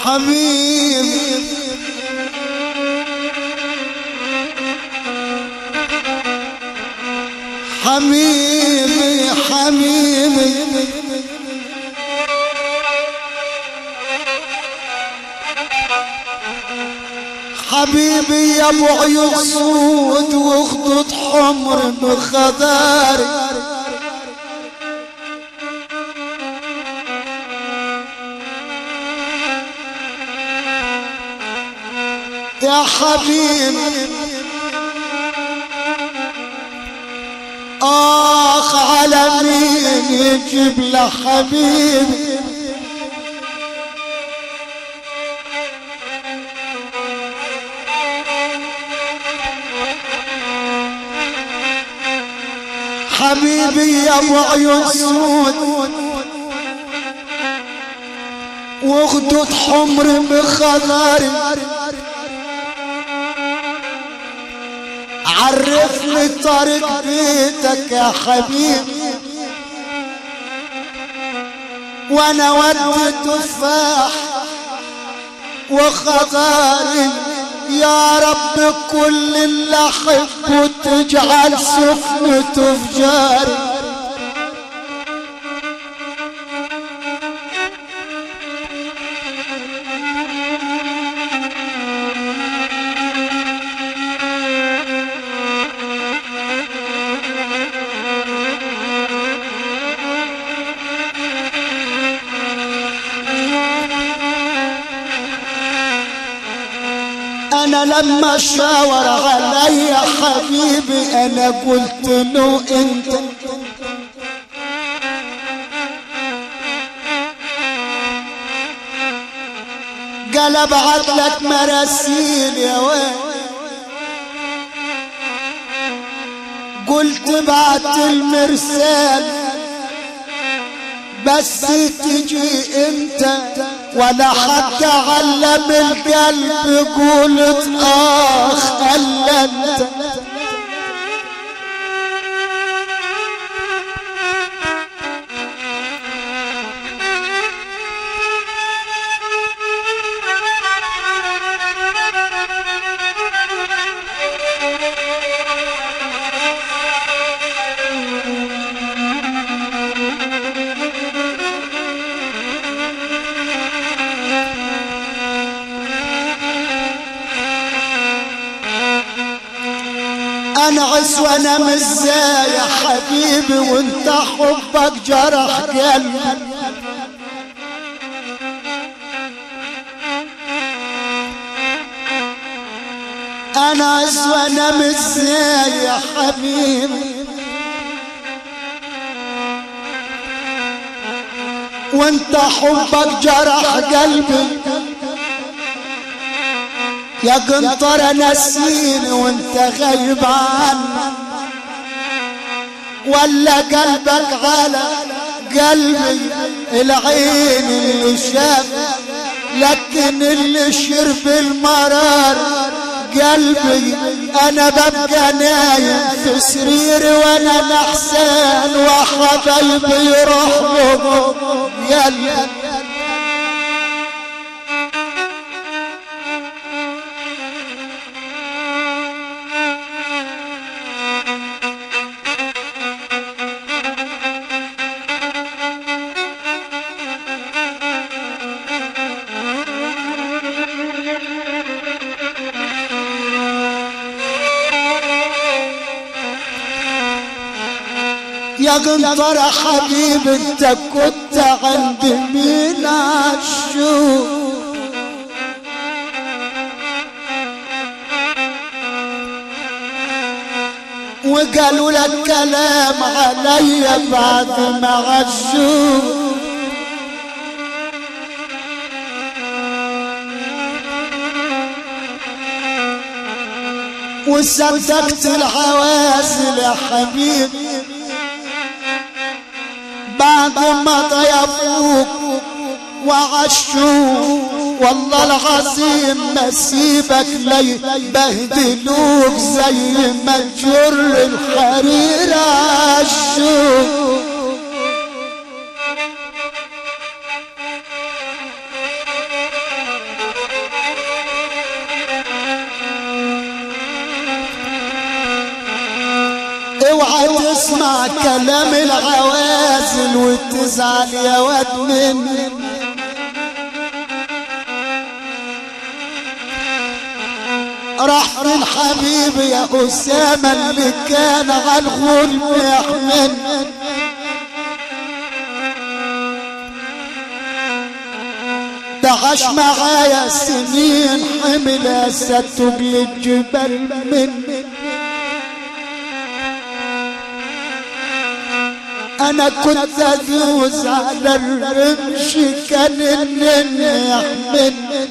حبيبي حبيبي حبيبي حبيبي يا ابو عيون سود وخطوط حمر بخضاري يا حبيبي آخ على مين يجيب لحبيبي حبيبي يا ابو عيون سود وخدود حمر بخضاري عرفني طريق بيتك يا حبيبي وانا ودي تفاح وخضاري يا رب كل اللي احبه تجعل سفنته في جاري انا لما شاور علي حبيبي انا قلت له انت قال ابعت لك مراسيل يا وين قلت بعت المرسال بس تجي انت ولا حتى علم القلب قلت اخ الا انت انعس وانام ازاي يا حبيبي وانت حبك جرح قلبي انعس وانام ازاي يا حبيبي وانت حبك جرح قلبي يا قنطر نسيني وانت غايب عني ولا قلبك على قلبي العين اللي شاف لكن اللي شرب المرار قلبي انا ببقى نايم في سريري وانا نحسان وحبايبي يروح له قلبي يا قنطر حبيب انت كنت عند مين عالشوق وقالوا لك كلام علي بعد ما عشوق وصدقت العوازل يا حبيبي بعد ما ضيفوك وعشوك والله العظيم ما سيبك لي بهدلوك زي ما جر الحرير عشوك تسمع كلام العوازل وتزعل يا واد مني راح من حبيبي يا أسامة اللي كان على الغلب يحملني ده عاش معايا سنين حمل أسدتك للجبال مني انا كنت ادوس على الرمش كان النن يحملني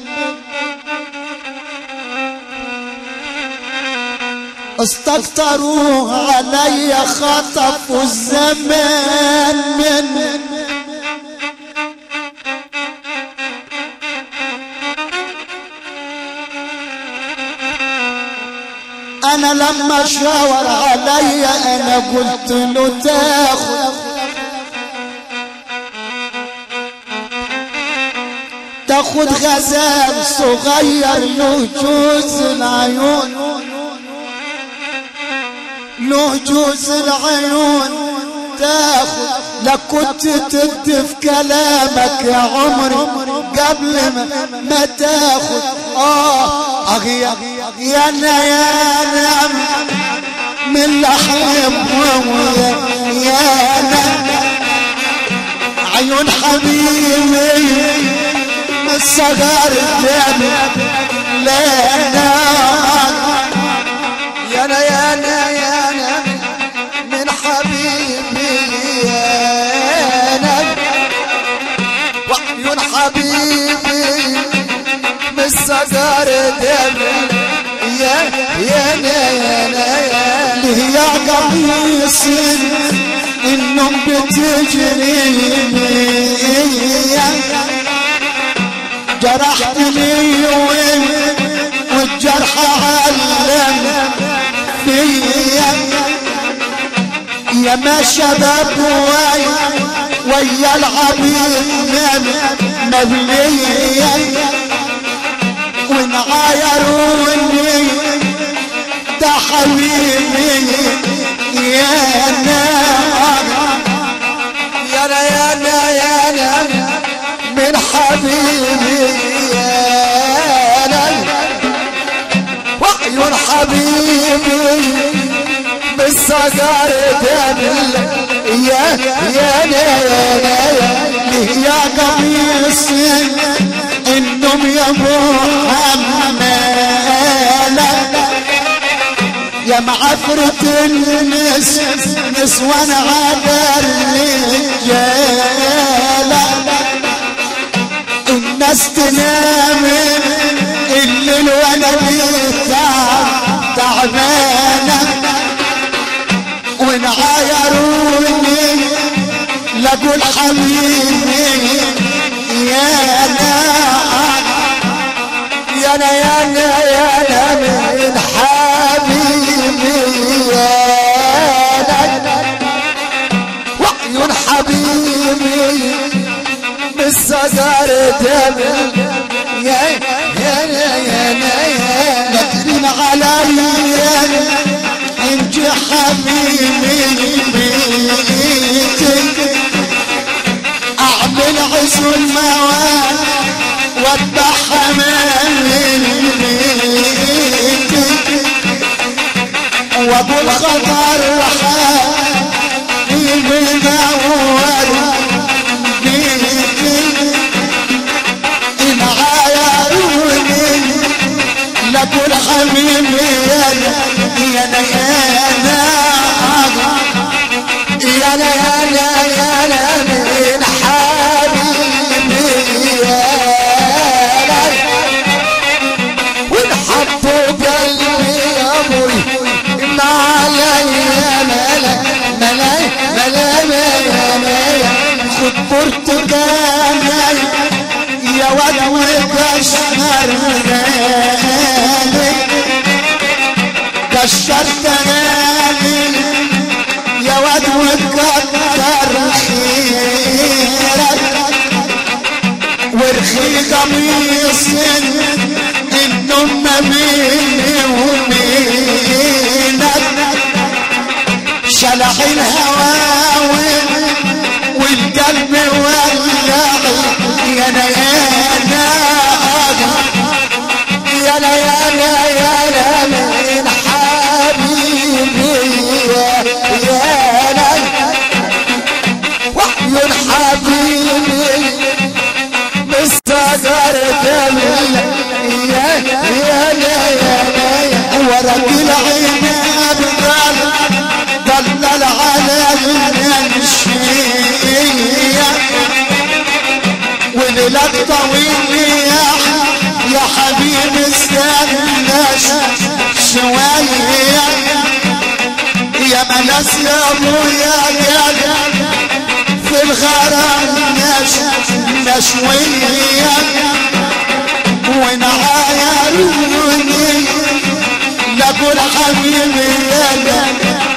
استكتروا علي خطفوا الزمان مني انا لما شاور علي انا قلت له تاخد تاخد غزال صغير له جوز العيون له جوز العيون تاخد لا كنت تدي في كلامك يا عمري قبل ما, ما تاخد اه اغيا يا يا نعم من لحم ويا يا نعم عيون حبيبي الصغار الدم لا نعم يا انا يا انا يا انا من حبيبي يا انا وعيون حبيبي من الصغار دم يا يا انا يا انا يا أنا. اللي هي قميص النوم بتجري جرحتني والجرح علم فيا يا ما شباب ويا ويا العبيد مبليا ونعايروني ده حبيبي يا نار يا انا يا انا يا انا من حبيبي يا انا وعيون حبيبي بالصغار دم يا يا انا يا انا يا يا قميص النوم يا محمد يا معفرة النس نسوان على الرجالة الناس تنام الليل وانا بيتعب تعبانة ونعايروني لقول حبيبي يا نعم يا انا يا انا يا انا من حبيبي يا انا وعيون حبيبي بالصغر دم يا يا انا يا انا يا نكرم عليا انت حبيبي بيتك اعمل عزل مواد واتبع حمام بيتك وابو الخطر حبيبي دور بيتك إن عايروني لكل حبيبي يا يا يا يا انا يا انا يا انا من حبيبي يا انا ونحطوا قلبي يا ابوي ما عليا ملا ملا ملا ملا ملا خد برتقال يا واد وكشمر غالي كشرت غالي يا واد وكتر خيرك وارخي قميص النوم مني ومنك شلح ناس يا ابويا قال في الغرام مش مشوية ونعايروني لقول حبيبي يا